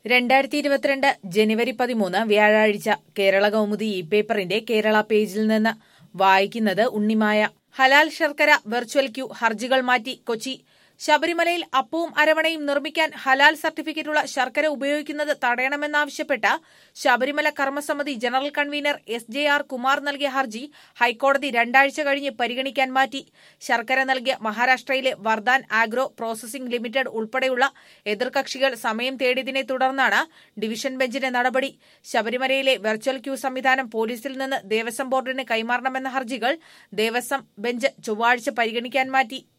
രണ്ടായിരത്തി ഇരുപത്തിരണ്ട് ജനുവരി പതിമൂന്ന് വ്യാഴാഴ്ച കേരള കൗമുദി ഇ പേപ്പറിന്റെ കേരള പേജിൽ നിന്ന് വായിക്കുന്നത് ഉണ്ണിമായ ഹലാൽ ശർക്കര വെർച്വൽ ക്യൂ ഹർജികൾ മാറ്റി കൊച്ചി ശബരിമലയിൽ അപ്പവും അരവണയും നിർമ്മിക്കാൻ ഹലാൽ സർട്ടിഫിക്കറ്റുള്ള ശർക്കര ഉപയോഗിക്കുന്നത് തടയണമെന്നാവശ്യപ്പെട്ട ശബരിമല കർമ്മസമിതി general convener S J R Kumar നൽകിയ ഹർജി ഹൈക്കോടതി രണ്ടാഴ്ച കഴിഞ്ഞ് പരിഗണിക്കാൻ മാറ്റി ശർക്കര നൽകിയ മഹാരാഷ്ട്രയിലെ വർദാൻ ആഗ്രോ പ്രോസസിംഗ് ലിമിറ്റഡ് ഉൾപ്പെടെയുള്ള എതിർകക്ഷികൾ സമയം തേടിയതിനെ തുടർന്നാണ് ഡിവിഷൻ ബെഞ്ചിന്റെ നടപടി ശബരിമലയിലെ വെർച്വൽ ക്യൂ സംവിധാനം പോലീസിൽ നിന്ന് ദേവസ്വം ബോർഡിന് കൈമാറണമെന്ന ഹർജികൾ ദേവസ്വം ബെഞ്ച് ചൊവ്വാഴ്ച പരിഗണിക്കാൻ മാറ്റി